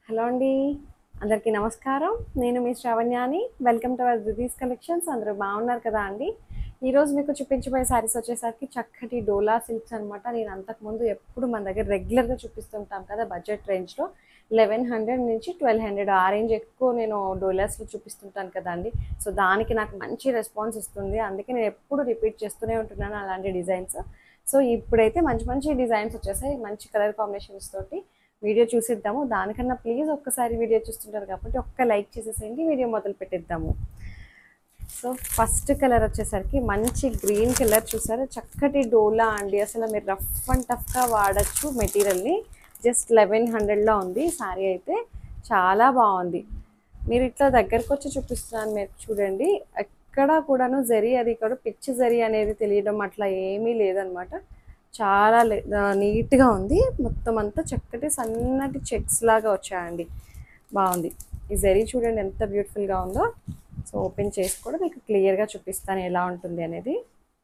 Hello అండి అందరికీ నమస్కారం నేను మీ శ్రావణ్యాని వెల్కమ్ టు అవర్ దిదీస్ కలెక్షన్స్ అందరూ బాగున్నారు కదా అండి ఈరోజు మీకు చూపించబోయే శారీస్ వచ్చేసరికి చక్కటి డోలా సిల్క్స్ అనమాట నేను అంతకుముందు ఎప్పుడు మన దగ్గర రెగ్యులర్గా చూపిస్తుంటాం కదా బడ్జెట్ రేంజ్లో లెవెన్ హండ్రెడ్ నుంచి ట్వెల్వ్ హండ్రెడ్ ఆ రేంజ్ ఎక్కువ నేను డోలాస్లో చూపిస్తుంటాను కదండి సో దానికి నాకు మంచి రెస్పాన్స్ ఇస్తుంది అందుకే నేను ఎప్పుడు రిపీట్ చేస్తూనే ఉంటున్నాను అలాంటి డిజైన్స్ సో ఇప్పుడైతే మంచి మంచి డిజైన్స్ వచ్చేసాయి మంచి కలర్ కాంబినేషన్స్ తోటి వీడియో చూసిద్దాము దానికన్నా ప్లీజ్ ఒక్కసారి వీడియో చూస్తుంటారు కాబట్టి ఒక్క లైక్ చేసేసేయండి వీడియో మొదలు పెట్టిద్దాము సో ఫస్ట్ కలర్ వచ్చేసరికి మంచి గ్రీన్ కలర్ చూసారు చక్కటి డోలా అండి అసలు మీరు రఫ్ అండ్ టఫ్గా వాడచ్చు మెటీరియల్ని జస్ట్ లెవెన్ హండ్రెడ్లో ఉంది శారీ అయితే చాలా బాగుంది మీరు ఇట్లా దగ్గరకు వచ్చి చూపిస్తున్నాను మీరు చూడండి ఎక్కడ కూడాను జరి అది కూడా పిచ్చి జరి అనేది తెలియడం అట్లా ఏమీ లేదనమాట చాలా నీట్గా ఉంది మొత్తం అంతా చక్కటి సన్నటి చెక్స్ లాగా వచ్చాయండి బాగుంది ఈ జరీ చూడండి ఎంత బ్యూటిఫుల్గా ఉందో సో ఓపెన్ చేసి కూడా మీకు క్లియర్గా చూపిస్తాను ఎలా ఉంటుంది అనేది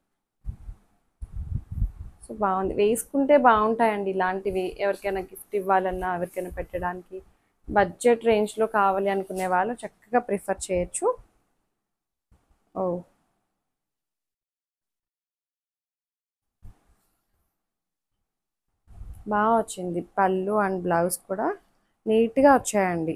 సో బాగుంది వేసుకుంటే బాగుంటాయండి ఇలాంటివి ఎవరికైనా గిఫ్ట్ ఇవ్వాలన్నా ఎవరికైనా పెట్టడానికి బడ్జెట్ రేంజ్లో కావాలి అనుకునే వాళ్ళు చక్కగా ప్రిఫర్ చేయొచ్చు ఓ బాగా వచ్చింది పళ్ళు అండ్ బ్లౌజ్ కూడా నీట్గా వచ్చాయండి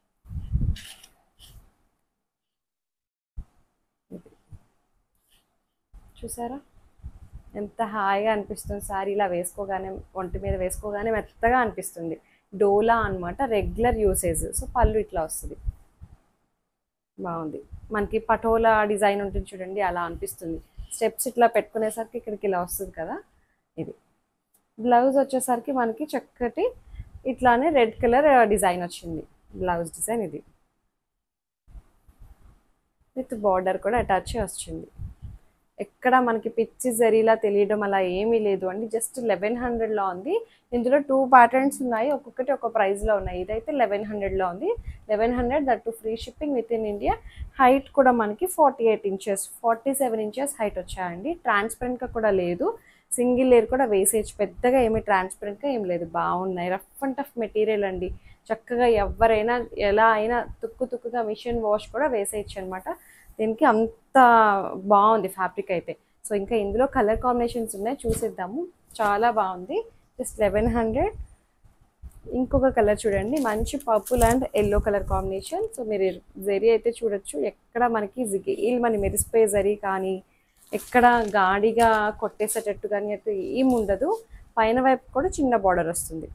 చూసారా ఎంత హాయిగా అనిపిస్తుంది సారీ ఇలా వేసుకోగానే ఒంటి మీద వేసుకోగానే మెత్తగా అనిపిస్తుంది డోలా అనమాట రెగ్యులర్ యూసేజ్ సో పళ్ళు ఇట్లా వస్తుంది బాగుంది మనకి పటోలా డిజైన్ ఉంటుంది చూడండి అలా అనిపిస్తుంది స్టెప్స్ ఇట్లా పెట్టుకునేసరికి ఇక్కడికి ఇలా వస్తుంది కదా ఇది బ్లౌజ్ వచ్చేసరికి మనకి చక్కటి ఇట్లానే రెడ్ కలర్ డిజైన్ వచ్చింది బ్లౌజ్ డిజైన్ ఇది విత్ బార్డర్ కూడా అటాచ్ వచ్చింది ఎక్కడ మనకి పిచ్చి జరీలా తెలియడం అలా ఏమీ లేదు అండి జస్ట్ లెవెన్ హండ్రెడ్లో ఉంది ఇందులో టూ ప్యాటర్న్స్ ఉన్నాయి ఒక్కొక్కటి ఒక ప్రైస్లో ఉన్నాయి ఇదైతే లెవెన్ హండ్రెడ్లో ఉంది eleven hundred that too free shipping within India height కూడా మనకి forty eight inches forty seven inches height వచ్చాయండి ట్రాన్స్పరెంట్గా కూడా లేదు సింగిల్ లేయర్ కూడా వేసేయచ్చు పెద్దగా ఏమి ట్రాన్స్పరెంట్గా ఏం లేదు బాగున్నాయి రఫ్ అండ్ టఫ్ మెటీరియల్ అండి చక్కగా ఎవరైనా ఎలా అయినా తుక్కు తుక్కుగా మిషన్ వాష్ కూడా వేసేయచ్చు అనమాట దీనికి అంత బాగుంది ఫ్యాబ్రిక్ అయితే సో ఇంకా ఇందులో కలర్ కాంబినేషన్స్ ఉన్నాయి చూసేద్దాము చాలా బాగుంది జస్ట్ లెవెన్ హండ్రెడ్ ఇంకొక కలర్ చూడండి మంచి purple and yellow colour combination so మీరు జరీ అయితే చూడొచ్చు ఎక్కడ మనకి జిగేల్ మన మెరిసిపోయే జరీ కానీ ఎక్కడ గాడిగా కొట్టేసేటట్టు కానీ అయితే ఏం ఉండదు పైన వైపు కూడా చిన్న బార్డర్ వస్తుంది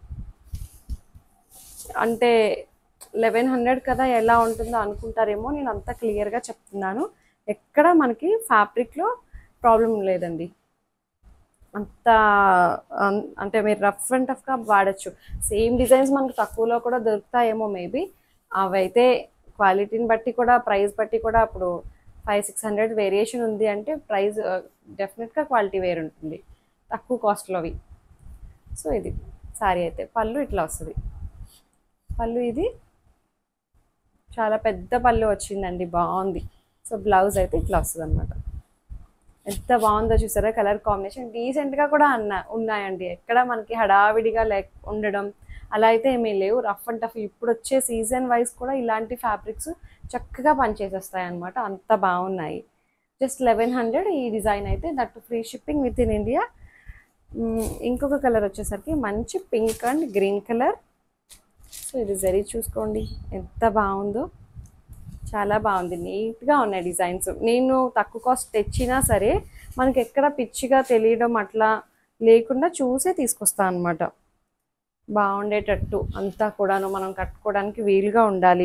అంటే లెవెన్ హండ్రెడ్ కదా ఎలా ఉంటుందో అనుకుంటారేమో నేను అంత క్లియర్గా చెప్తున్నాను ఎక్కడ మనకి ఫ్యాబ్రిక్లో ప్రాబ్లం లేదండి అంత అంటే మీరు రఫ్ అండ్ టఫ్గా వాడచ్చు సేమ్ డిజైన్స్ మనకు తక్కువలో కూడా దొరుకుతాయేమో మేబీ అవైతే క్వాలిటీని బట్టి కూడా ప్రైస్ బట్టి కూడా అప్పుడు ఫైవ్ సిక్స్ హండ్రెడ్ వేరియేషన్ ఉంది అంటే ప్రైస్ డెఫినెట్గా క్వాలిటీ వేరు ఉంటుంది తక్కువ కాస్ట్లో అవి సో ఇది సారీ అయితే పళ్ళు ఇట్లా వస్తుంది పళ్ళు ఇది చాలా పెద్ద పళ్ళు వచ్చిందండి బాగుంది సో బ్లౌజ్ అయితే ఇట్లా వస్తుంది అనమాట ఎంత బాగుందో చూసారా కలర్ కాంబినేషన్ డీసెంట్గా కూడా అన్న ఉన్నాయండి ఎక్కడ మనకి హడావిడిగా లేక ఉండడం అలా అయితే ఏమీ లేవు రఫ్ అండ్ టఫ్ ఇప్పుడు వచ్చే సీజన్ వైజ్ కూడా ఇలాంటి ఫ్యాబ్రిక్స్ చక్కగా పనిచేసేస్తాయి అనమాట అంత బాగున్నాయి జస్ట్ లెవెన్ హండ్రెడ్ ఈ డిజైన్ అయితే that free shipping within India ఇంకొక కలర్ వచ్చేసరికి మంచి pink and green colour so ఇది జరీ చూసుకోండి ఎంత బాగుందో చాలా బాగుంది నీట్గా ఉన్నాయి డిజైన్స్ నేను తక్కువ కాస్ట్ తెచ్చినా సరే మనకి ఎక్కడ పిచ్చిగా తెలియడం అట్లా లేకుండా చూసే తీసుకొస్తాను అనమాట బాగుండేటట్టు అంతా కూడాను మనం కట్టుకోవడానికి వీలుగా ఉండాలి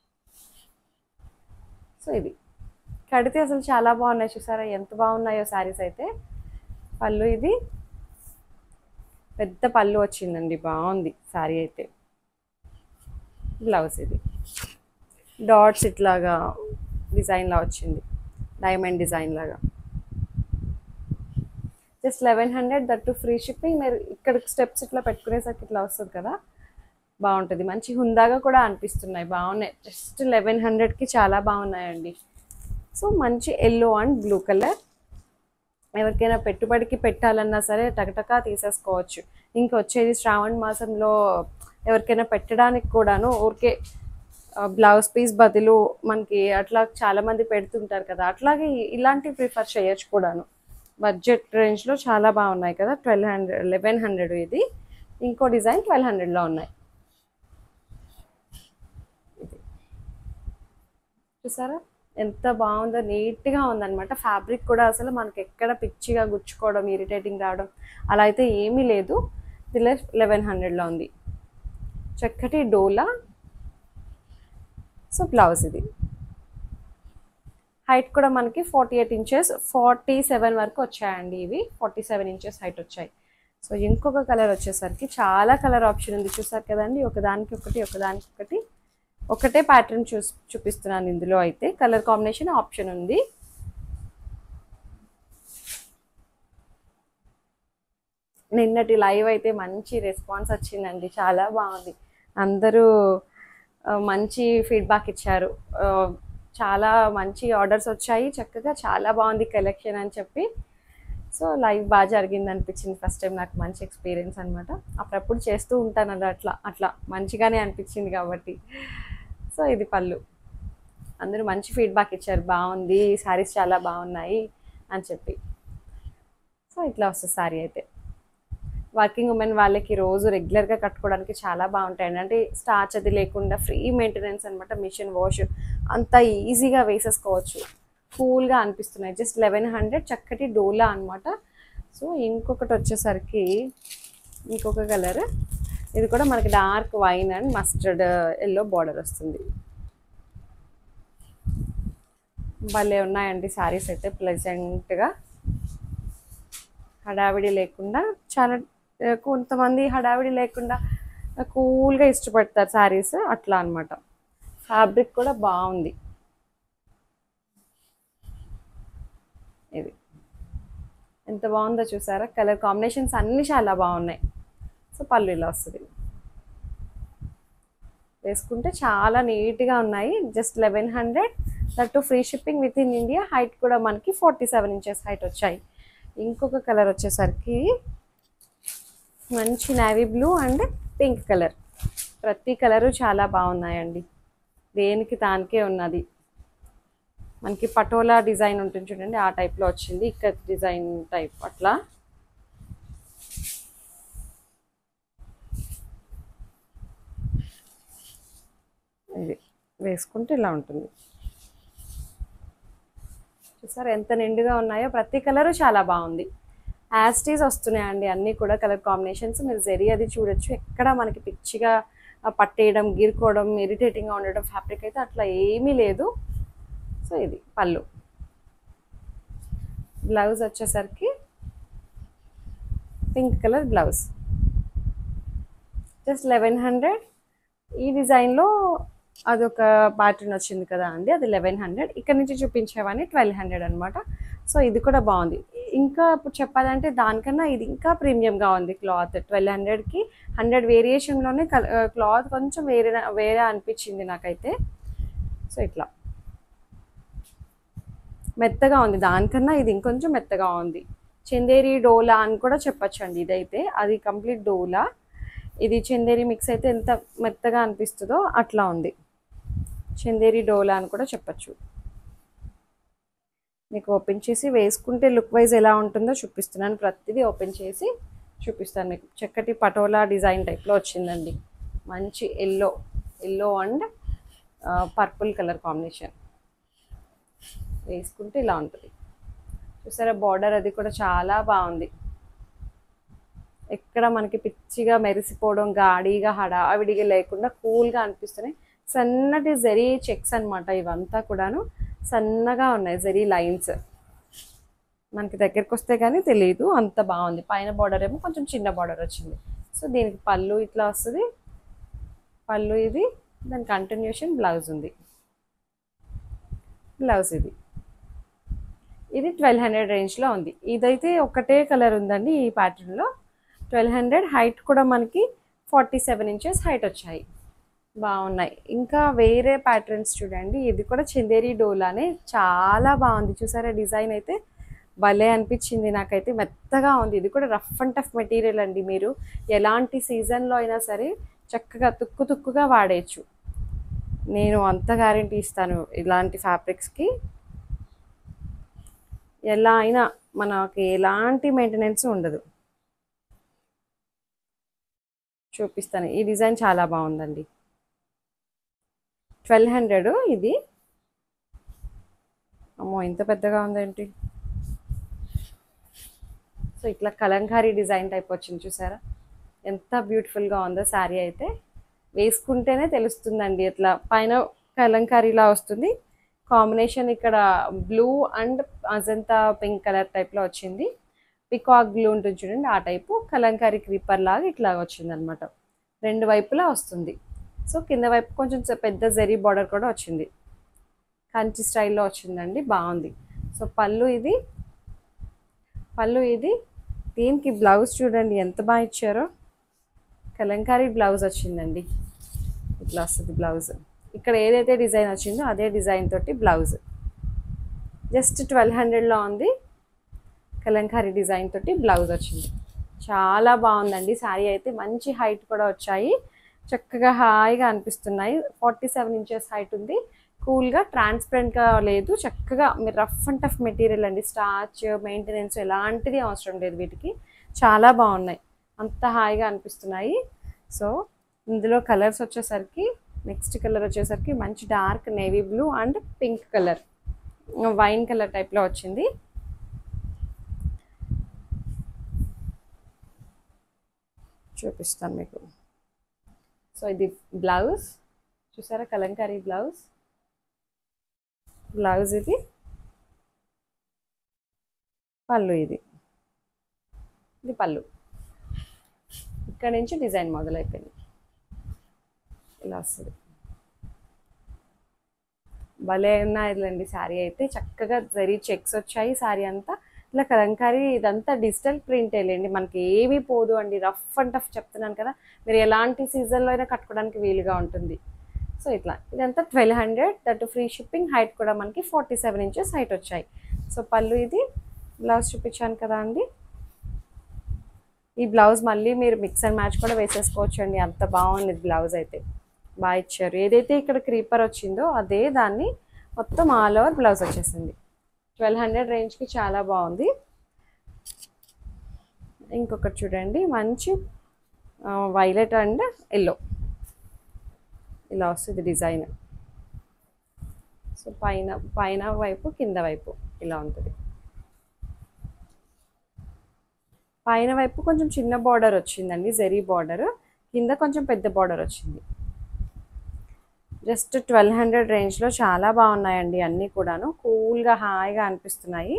సో ఇది కడితే అసలు చాలా బాగున్నాయి చూసారా ఎంత బాగున్నాయో శారీస్ అయితే పళ్ళు ఇది పెద్ద పళ్ళు వచ్చిందండి బాగుంది శారీ అయితే బ్లౌజ్ ఇది డాట్స్ ఇట్లాగా డిజైన్లా వచ్చింది డైమండ్ డిజైన్ లాగా just eleven hundred that too free shipping మీరు ఇక్కడ స్టెప్స్ ఇట్లా పెట్టుకునేసరికి ఇట్లా వస్తుంది కదా బాగుంటుంది మంచి హుందాగా కూడా అనిపిస్తున్నాయి బాగున్నాయి జస్ట్ లెవెన్ హండ్రెడ్కి చాలా బాగున్నాయండి సో మంచి ఎల్లో అండ్ బ్లూ కలర్ ఎవరికైనా పెట్టుబడికి పెట్టాలన్నా సరే టకటకా తీసేసుకోవచ్చు ఇంకొచ్చేది శ్రావణ మాసంలో ఎవరికైనా పెట్టడానికి కూడాను ఊరికే బ్లౌజ్ పీస్ బదులు మనకి అట్లా చాలా మంది పెడుతుంటారు కదా అట్లాగే ఇలాంటివి ప్రిఫర్ చేయొచ్చు కూడాను బడ్జెట్ రేంజ్లో చాలా బాగున్నాయి కదా ట్వెల్వ్ హండ్రెడ్ లెవెన్ హండ్రెడ్ ఇది ఇంకో డిజైన్ ట్వెల్వ్ హండ్రెడ్లో ఉన్నాయి ఇది. చూసారా ఎంత బాగుందో నీట్గా ఉందన్నమాట ఫ్యాబ్రిక్ కూడా అసలు మనకి ఎక్కడ పిచ్చిగా గుచ్చుకోవడం ఇరిటేటింగ్ రావడం అలా అయితే ఏమీ లేదు ఇది లెవెన్ హండ్రెడ్లో ఉంది చక్కటి డోలా సో బ్లౌజ్ ఇది హైట్ కూడా మనకి forty eight inches forty seven వరకు వచ్చాయండి ఇవి ఫార్టీ సెవెన్ ఇంచెస్ హైట్ వచ్చాయి సో ఇంకొక కలర్ వచ్చేసరికి చాలా కలర్ ఆప్షన్ ఉంది చూసారు కదండి ఒకదానికి ఒకటి ఒకదానికి ఒకటి ఒకటే ప్యాటర్న్ చూ చూపిస్తున్నాను ఇందులో అయితే కలర్ కాంబినేషన్ ఆప్షన్ ఉంది నిన్నటి లైవ్ అయితే మంచి రెస్పాన్స్ వచ్చిందండి చాలా బాగుంది అందరూ ఆ, మంచి ఫీడ్బ్యాక్ ఇచ్చారు ఆ, చాలా మంచి ఆర్డర్స్ వచ్చాయి చక్కగా చాలా బాగుంది కలెక్షన్ అని చెప్పి సో లైవ్ బాగా జరిగింది అనిపించింది ఫస్ట్ టైం నాకు మంచి ఎక్స్పీరియన్స్ అనమాట అప్పుడప్పుడు చేస్తూ ఉంటాను అది అట్లా అట్లా మంచిగానే అనిపించింది కాబట్టి సో ఇది పళ్ళు అందరూ మంచి ఫీడ్బ్యాక్ ఇచ్చారు బాగుంది శారీస్ చాలా బాగున్నాయి అని చెప్పి సో ఇట్లా వస్తుంది శారీ అయితే వర్కింగ్ ఉమెన్ వాళ్ళకి రోజు రెగ్యులర్గా కట్టుకోవడానికి చాలా బాగుంటాయండి అంటే స్టార్చ్ అది లేకుండా ఫ్రీ మెయింటెనెన్స్ అనమాట మిషన్ వాష్ అంత ఈజీగా వేసేసుకోవచ్చు కూల్గా అనిపిస్తున్నాయి జస్ట్ లెవెన్ హండ్రెడ్ చక్కటి డోలా అనమాట సో ఇంకొకటి వచ్చేసరికి ఇంకొక కలర్ ఇది కూడా మనకి dark wine and mustard yellow border వస్తుంది భలే ఉన్నాయండి శారీస్ అయితే ప్లెజెంట్గా హడావిడి లేకుండా చాలా ఆ, కొంతమంది హడావిడి లేకుండా కూల్గా ఇష్టపడతారు శారీస్ అట్లా అన్నమాట ఫ్యాబ్రిక్ కూడా బాగుంది ఇది ఎంత బాగుందో చూసారా కలర్ కాంబినేషన్స్ అన్నీ చాలా బాగున్నాయి సో పళ్ళు ఇలా వస్తుంది వేసుకుంటే చాలా నీట్గా ఉన్నాయి just eleven hundred that too free shipping within India height కూడా మనకి ఫార్టీ సెవెన్ ఇంచెస్ హైట్ వచ్చాయి ఇంకొక కలర్ వచ్చేసరికి మంచి navy blue and pink colour ప్రతి కలరు చాలా బాగున్నాయండి దేనికి దానికే ఉన్నది మనకి పటోలా డిజైన్ ఉంటుంది చూడండి ఆ టైప్లో వచ్చింది ఇక్కడ డిజైన్ టైప్ అట్లా ఇది వేసుకుంటే ఇలా ఉంటుంది చూసారు ఎంత నిండుగా ఉన్నాయో ప్రతి కలరు చాలా బాగుంది యాస్టీస్ వస్తున్నాయండి అన్నీ కూడా కలర్ కాంబినేషన్స్ మీరు జెరీ అది చూడొచ్చు ఎక్కడ మనకి పిచ్చిగా ఆ, పట్టేయడం గీరుకోవడం ఇరిటేటింగ్గా ఉండడం ఫ్యాబ్రిక్ అయితే అట్లా ఏమీ లేదు సో ఇది పళ్ళు బ్లౌజ్ వచ్చేసరికి pink colour blouse just eleven hundred ఈ డిజైన్లో అదొక ప్యాటర్న్ వచ్చింది కదా అండి అది లెవెన్ హండ్రెడ్ ఇక్కడ నుంచి చూపించేవని ట్వెల్వ్ హండ్రెడ్ అనమాట సో ఇది కూడా బాగుంది ఇంకా ఇప్పుడు చెప్పాలంటే దానికన్నా ఇది ఇంకా ప్రీమియంగా ఉంది క్లాత్ ట్వెల్వ్ హండ్రెడ్కి హండ్రెడ్ వేరియేషన్లోనే క్లాత్ కొంచెం వేరే వేరే అనిపించింది నాకైతే సో ఇట్లా మెత్తగా ఉంది దానికన్నా ఇది ఇంకొంచెం మెత్తగా ఉంది చందేరి డోలా అని కూడా చెప్పొచ్చు అండి ఇదైతే అది కంప్లీట్ డోలా ఇది చందేరి మిక్స్ అయితే ఎంత మెత్తగా అనిపిస్తుందో అట్లా ఉంది చందేరి డోలా అని కూడా చెప్పొచ్చు మీకు ఓపెన్ చేసి వేసుకుంటే లుక్ వైజ్ ఎలా ఉంటుందో చూపిస్తున్నాను ప్రతిదీ ఓపెన్ చేసి చూపిస్తాను మీకు చక్కటి పటోలా డిజైన్ టైప్లో వచ్చిందండి మంచి yellow yellow and purple colour combination వేసుకుంటే ఇలా ఉంటుంది చూసారా బార్డర్ అది కూడా చాలా బాగుంది ఎక్కడ మనకి పిచ్చిగా మెరిసిపోవడం గాడిగా హడావిడిగా లేకుండా కూల్గా అనిపిస్తున్నాయి సన్నటి జరీ చెక్స్ అన్నమాట ఇవంతా కూడాను సన్నగా ఉన్నాయి జరీ లైన్స్ మనకి దగ్గరికి వస్తే కానీ తెలియదు అంత బాగుంది పైన బార్డర్ ఏమో కొంచెం చిన్న బార్డర్ వచ్చింది సో దీనికి పళ్ళు ఇట్లా వస్తుంది పళ్ళు ఇది దాని కంటిన్యూషన్ బ్లౌజ్ ఉంది బ్లౌజ్ ఇది ఇది ట్వెల్వ్ హండ్రెడ్ రేంజ్లో ఉంది ఇదైతే ఒకటే కలర్ ఉందండి ఈ ప్యాటర్న్లో ట్వెల్వ్ హండ్రెడ్ హైట్ కూడా మనకి ఫార్టీ సెవెన్ ఇంచెస్ హైట్ వచ్చాయి బాగున్నాయి ఇంకా వేరే ప్యాటర్న్స్ చూడండి ఇది కూడా చందేరి డోలానే చాలా బాగుంది చూసారా డిజైన్ అయితే భలే అనిపించింది నాకైతే మెత్తగా ఉంది ఇది కూడా రఫ్ అండ్ టఫ్ మెటీరియల్ అండి మీరు ఎలాంటి సీజన్లో అయినా సరే చక్కగా తుక్కు తుక్కుగా వాడేయచ్చు నేను అంత గ్యారంటీ ఇస్తాను ఇలాంటి ఫ్యాబ్రిక్స్కి ఎలా అయినా మనకి ఎలాంటి మెయింటెనెన్స్ ఉండదు చూపిస్తాను ఈ డిజైన్ చాలా బాగుందండి ట్వెల్వ్ హండ్రెడ్ ఇది అమ్మో ఇంత పెద్దగా ఉందేంటి సో ఇట్లా కలంకారీ డిజైన్ టైప్ వచ్చింది చూసారా ఎంత బ్యూటిఫుల్గా ఉందో శారీ అయితే వేసుకుంటేనే తెలుస్తుందండి ఇట్లా పైన కలంకారీలా వస్తుంది కాంబినేషన్ ఇక్కడ blue and Ajanta pink colour టైప్లో వచ్చింది పికాక్ బ్లూ ఉంటుంది చూడండి ఆ టైపు కలంకారీ క్రీపర్ లాగా ఇట్లా వచ్చింది అనమాట రెండు వైపులా వస్తుంది సో కింద వైపు కొంచెం చ- పెద్ద జరీ బార్డర్ కూడా వచ్చింది కంచి స్టైల్లో వచ్చిందండి బాగుంది సో పళ్ళు ఇది పళ్ళు ఇది దీనికి బ్లౌజ్ చూడండి ఎంత బాగా ఇచ్చారో కలంకారీ బ్లౌజ్ వచ్చిందండి ఇట్లా వస్తుంది బ్లౌజ్ ఇక్కడ ఏదైతే డిజైన్ వచ్చిందో అదే డిజైన్ తోటి బ్లౌజ్ జస్ట్ ట్వెల్వ్ హండ్రెడ్లో ఉంది కలంకారీ డిజైన్ తోటి బ్లౌజ్ వచ్చింది చాలా బాగుందండి శారీ అయితే మంచి హైట్ కూడా వచ్చాయి చక్కగా హాయిగా అనిపిస్తున్నాయి ఫార్టీ సెవెన్ ఇంచెస్ హైట్ ఉంది కూల్గా ట్రాన్స్పరెంట్గా లేదు చక్కగా మీరు రఫ్ అండ్ టఫ్ మెటీరియల్ అండి స్టార్చ్ మెయింటెనెన్స్ ఎలాంటిది అవసరం లేదు వీటికి చాలా బాగున్నాయి అంత హాయిగా అనిపిస్తున్నాయి సో ఇందులో కలర్స్ వచ్చేసరికి నెక్స్ట్ కలర్ వచ్చేసరికి మంచి dark navy blue and pink colour wine colour టైప్లో వచ్చింది చూపిస్తాను మీకు సో ఇది బ్లౌజ్ చూసారా కలంకారీ బ్లౌజ్ బ్లౌజ్ ఇది పళ్ళు ఇది ఇది పళ్ళు ఇక్కడ నుంచి డిజైన్ మొదలైపోయింది ఇలా వస్తుంది భలే ఉన్నాయిలండి శారీ అయితే చక్కగా జరీ చెక్స్ వచ్చాయి శారీ అంతా ఇట్లా కలంకారీ ఇదంతా డిజిటల్ ప్రింట్ లేండి మనకి ఏమీ పోదు అండి రఫ్ అండ్ టఫ్ చెప్తున్నాను కదా మీరు ఎలాంటి సీజన్లో అయినా కట్టుకోవడానికి వీలుగా ఉంటుంది సో ఇట్లా ఇదంతా twelve hundred that free shipping height కూడా మనకి ఫార్టీ సెవెన్ ఇంచెస్ హైట్ వచ్చాయి సో పళ్ళు ఇది బ్లౌజ్ చూపించాను కదా అండి ఈ బ్లౌజ్ మళ్ళీ మీరు మిక్స్ అండ్ మ్యాచ్ కూడా వేసేసుకోవచ్చు అండి అంత బాగుంది బ్లౌజ్ అయితే బాగా ఇచ్చారు ఏదైతే ఇక్కడ క్రీపర్ వచ్చిందో అదే దాన్ని మొత్తం ఆల్ ఓవర్ బ్లౌజ్ వచ్చేసింది ట్వెల్వ్ హండ్రెడ్ రేంజ్కి చాలా బాగుంది ఇంకొకటి చూడండి మంచి వైలెట్ అండ్ ఎల్లో ఇలా వస్తుంది డిజైన్ సో పైన పైన వైపు కింద వైపు ఇలా ఉంటుంది పైన వైపు కొంచెం చిన్న బార్డర్ వచ్చిందండి జరీ బార్డర్ కింద కొంచెం పెద్ద బార్డర్ వచ్చింది జస్ట్ ట్వెల్వ్ హండ్రెడ్ రేంజ్లో చాలా బాగున్నాయండి అన్నీ కూడాను కూల్గా హాయిగా అనిపిస్తున్నాయి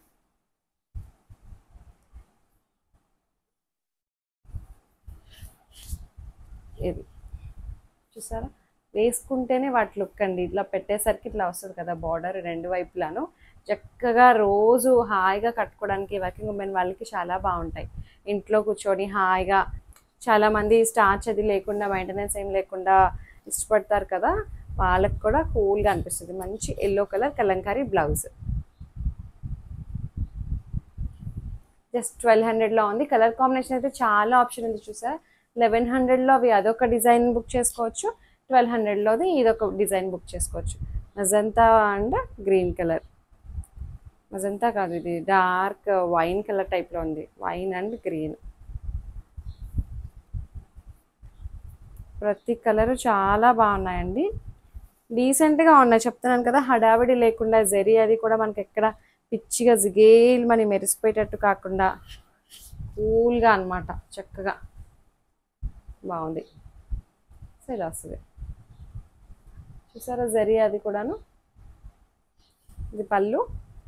ఇది చూసారా వేసుకుంటేనే వాటి లుక్ అండి ఇట్లా పెట్టేసరికి ఇట్లా వస్తుంది కదా బార్డర్ రెండు వైపులాను చక్కగా రోజు హాయిగా కట్టుకోవడానికి వర్కింగ్ ఉమెన్ వాళ్ళకి చాలా బాగుంటాయి ఇంట్లో కూర్చొని హాయిగా చాలామంది స్టార్చ్ అది లేకుండా మెయింటెనెన్స్ ఏం లేకుండా ఇష్టపడతారు కదా వాళ్ళకి కూడా కూల్గా అనిపిస్తుంది మంచి yellow colour kalamkari blouse just twelve హండ్రెడ్లో ఉంది కలర్ కాంబినేషన్ అయితే చాలా ఆప్షన్ ఉంది చూసారా లెవెన్ హండ్రెడ్లో అవి అదొక డిజైన్ బుక్ చేసుకోవచ్చు ట్వెల్వ్ హండ్రెడ్లోది ఇదొక డిజైన్ బుక్ చేసుకోవచ్చు magenta and green colour magenta కాదు ఇది డార్క్ వైన్ కలర్ టైప్లో ఉంది వైన్ అండ్ గ్రీన్ ప్రతి కలర్ చాలా బాగున్నాయండి డీసెంట్గా ఉన్నాయి చెప్తున్నాను కదా హడావిడి లేకుండా జరీ అది కూడా మనకి ఎక్కడ పిచ్చిగా జిగేల్ మని మెరిసిపోయేటట్టు కాకుండా కూల్గా అన్నమాట చక్కగా బాగుంది సో ఇలా వస్తుంది చూసారా జరీ అది కూడాను ఇది పళ్ళు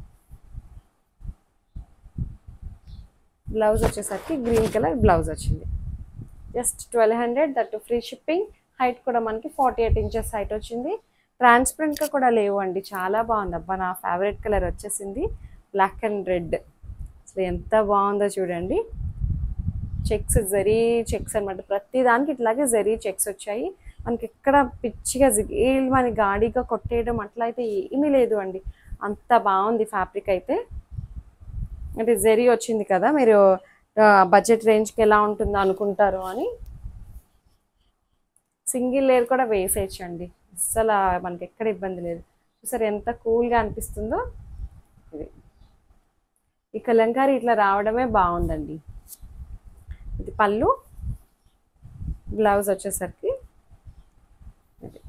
బ్లౌజ్ వచ్చేసరికి గ్రీన్ కలర్ బ్లౌజ్ వచ్చింది just twelve hundred that free shipping height కూడా మనకి ఫార్టీ ఎయిట్ ఇంచెస్ హైట్ వచ్చింది ట్రాన్స్పరెంట్గా కూడా లేవు అండి చాలా బాగుంది అబ్బా నా ఫేవరెట్ కలర్ వచ్చేసింది బ్లాక్ అండ్ రెడ్ అసలు ఎంత బాగుందో చూడండి చెక్స్ జరీ చెక్స్ అనమాట ప్రతి దానికి ఇట్లాగే జరీ చెక్స్ వచ్చాయి మనకి ఎక్కడ పిచ్చిగా జిగేల్ మన గాడిగా కొట్టేయడం అట్లా అయితే ఏమీ లేదు అండి అంత బాగుంది ఫ్యాబ్రిక్ అయితే అంటే జరీ వచ్చింది కదా మీరు బడ్జెట్ రేంజ్కి ఎలా ఉంటుందో అనుకుంటారు అని సింగిల్ లేయర్ కూడా వేసేయచ్చు అండి అస్సలు మనకి ఎక్కడ ఇబ్బంది లేదు చూసారు ఎంత కూల్గా అనిపిస్తుందో ఇది ఈ కలంకారీ ఇట్లా రావడమే బాగుందండి ఇది పళ్ళు బ్లౌజ్ వచ్చేసరికి ఇది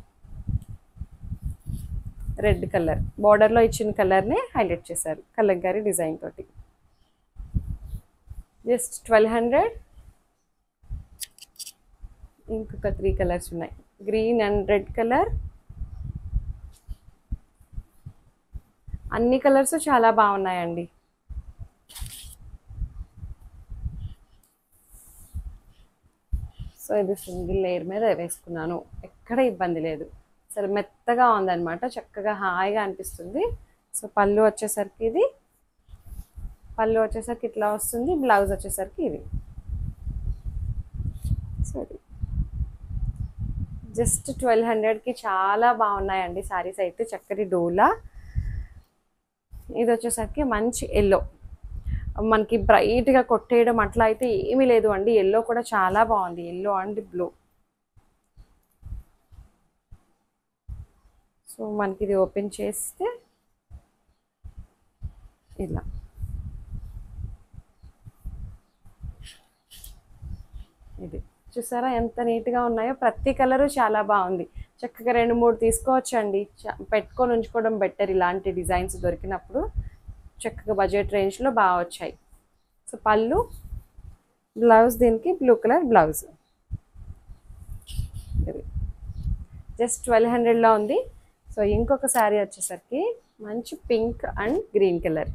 రెడ్ కలర్ బార్డర్లో ఇచ్చిన కలర్ని హైలైట్ చేశారు కలంకారీ డిజైన్ తోటి జస్ట్ ట్వెల్వ్ హండ్రెడ్ ఇంకొక త్రీ కలర్స్ ఉన్నాయి గ్రీన్ అండ్ రెడ్ కలర్ అన్ని కలర్స్ చాలా బాగున్నాయండి సో ఇది సింగిల్ లేయర్ మీద వేసుకున్నాను ఎక్కడ ఇబ్బంది లేదు సరే మెత్తగా ఉందన్నమాట చక్కగా హాయిగా అనిపిస్తుంది సో పళ్ళు వచ్చేసరికి ఇది పళ్ళు వచ్చేసరికి ఇట్లా వస్తుంది బ్లౌజ్ వచ్చేసరికి ఇది సో ఇది జస్ట్ ట్వెల్వ్ హండ్రెడ్కి చాలా బాగున్నాయండి శారీస్ అయితే చక్కటి డోలా ఇది వచ్చేసరికి మంచి ఎల్లో మనకి బ్రైట్గా కొట్టేయడం అట్లా అయితే ఏమీ లేదు అండి ఎల్లో కూడా చాలా బాగుంది ఎల్లో అండ్ బ్లూ సో మనకి ఇది ఓపెన్ చేస్తే ఇలా ఇది చూసారా ఎంత నీట్గా ఉన్నాయో ప్రతి కలరు చాలా బాగుంది చక్కగా రెండు మూడు తీసుకోవచ్చండి చ- పెట్టుకొని ఉంచుకోవడం బెటర్ ఇలాంటి డిజైన్స్ దొరికినప్పుడు చక్కగా బడ్జెట్ రేంజ్లో బాగా వచ్చాయి సో పళ్ళు బ్లౌజ్ దీనికి బ్లూ కలర్ బ్లౌజ్ ఇది జస్ట్ ట్వెల్వ్ హండ్రెడ్లో ఉంది సో ఇంకొక శారీ వచ్చేసరికి మంచి పింక్ అండ్ గ్రీన్ కలర్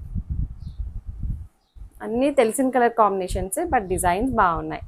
అన్నీ తెలిసిన కలర్ కాంబినేషన్స్ బట్ డిజైన్స్ బాగున్నాయి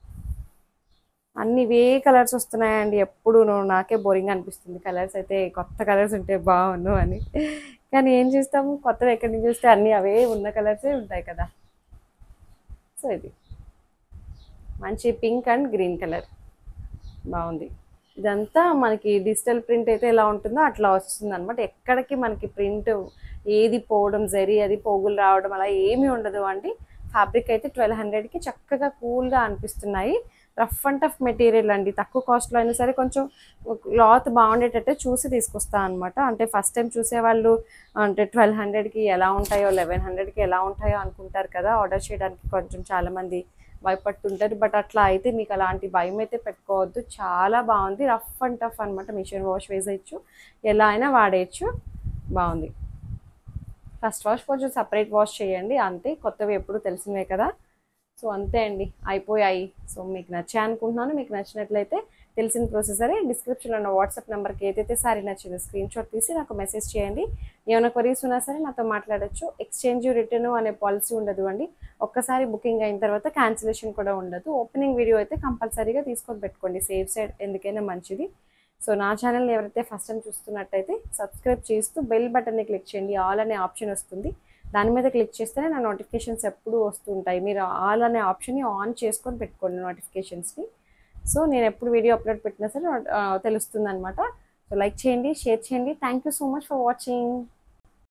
అన్ని ఇవే కలర్స్ వస్తున్నాయండి ఎప్పుడు నాకే బోరింగ్ అనిపిస్తుంది కలర్స్ అయితే కొత్త కలర్స్ ఉంటే బాగుండు అని కానీ ఏం చేస్తాము కొత్తవి ఎక్కడి నుంచి చూస్తే అన్నీ అవే ఉన్న కలర్సే ఉంటాయి కదా సో ఇది మంచి పింక్ అండ్ గ్రీన్ కలర్ బాగుంది ఇదంతా మనకి డిజిటల్ ప్రింట్ అయితే ఎలా ఉంటుందో అట్లా వస్తుంది అనమాట ఎక్కడికి మనకి ప్రింట్ ఏది పోవడం జరి అది పోగులు రావడం అలా ఏమీ ఉండదు అండి ఫ్యాబ్రిక్ అయితే ట్వెల్వ్ హండ్రెడ్కి చక్కగా కూల్గా అనిపిస్తున్నాయి రఫ్ అండ్ టఫ్ మెటీరియల్ అండి తక్కువ కాస్ట్లో అయినా సరే కొంచెం క్లాత్ బాగుండేటట్టే చూసి తీసుకొస్తా అనమాట అంటే ఫస్ట్ టైం చూసేవాళ్ళు అంటే ట్వెల్వ్ హండ్రెడ్కి ఎలా ఉంటాయో లెవెన్ హండ్రెడ్కి ఎలా ఉంటాయో అనుకుంటారు కదా ఆర్డర్ చేయడానికి కొంచెం చాలామంది భయపడుతుంటారు బట్ అట్లా అయితే మీకు అలాంటి భయం అయితే పెట్టుకోవద్దు చాలా బాగుంది రఫ్ అండ్ టఫ్ అనమాట మిషన్ వాష్ వేసేయచ్చు ఎలా అయినా వాడేయచ్చు బాగుంది ఫస్ట్ వాష్ కొంచెం సపరేట్ వాష్ చేయండి అంతే కొత్తవి ఎప్పుడు తెలిసినవే కదా సో అంతే అండి అయిపోయాయి సో మీకు నచ్చాయి అనుకుంటున్నాను మీకు నచ్చినట్లయితే తెలిసిన ప్రొసెసరే డిస్క్రిప్షన్లో ఉన్న వాట్సాప్ నెంబర్కి ఏదైతే సారీ నచ్చిందో స్క్రీన్ షాట్ తీసి నాకు మెసేజ్ చేయండి ఏమైనా కొరీస్ ఉన్నా సరే నాతో మాట్లాడొచ్చు ఎక్స్చేంజ్ రిటర్న్ అనే పాలసీ ఉండదు అండి ఒక్కసారి బుకింగ్ అయిన తర్వాత క్యాన్సిలేషన్ కూడా ఉండదు ఓపెనింగ్ వీడియో అయితే కంపల్సరీగా తీసుకొని పెట్టుకోండి సేఫ్ సైడ్ ఎందుకైనా మంచిది సో నా ఛానల్ని ఎవరైతే ఫస్ట్ టైం చూస్తున్నట్టయితే సబ్స్క్రైబ్ చేస్తూ బెల్ బటన్ని క్లిక్ చేయండి ఆల్ అనే ఆప్షన్ వస్తుంది దాని మీద క్లిక్ చేస్తేనే నా నోటిఫికేషన్స్ ఎప్పుడూ వస్తుంటాయి మీరు ఆల్ అనే ఆప్షన్ని ఆన్ చేసుకొని పెట్టుకోండి నోటిఫికేషన్స్ని సో నేను ఎప్పుడు వీడియో అప్లోడ్ పెట్టినా సరే తెలుస్తుంది అనమాట సో లైక్ చేయండి షేర్ చేయండి thank you so much for watching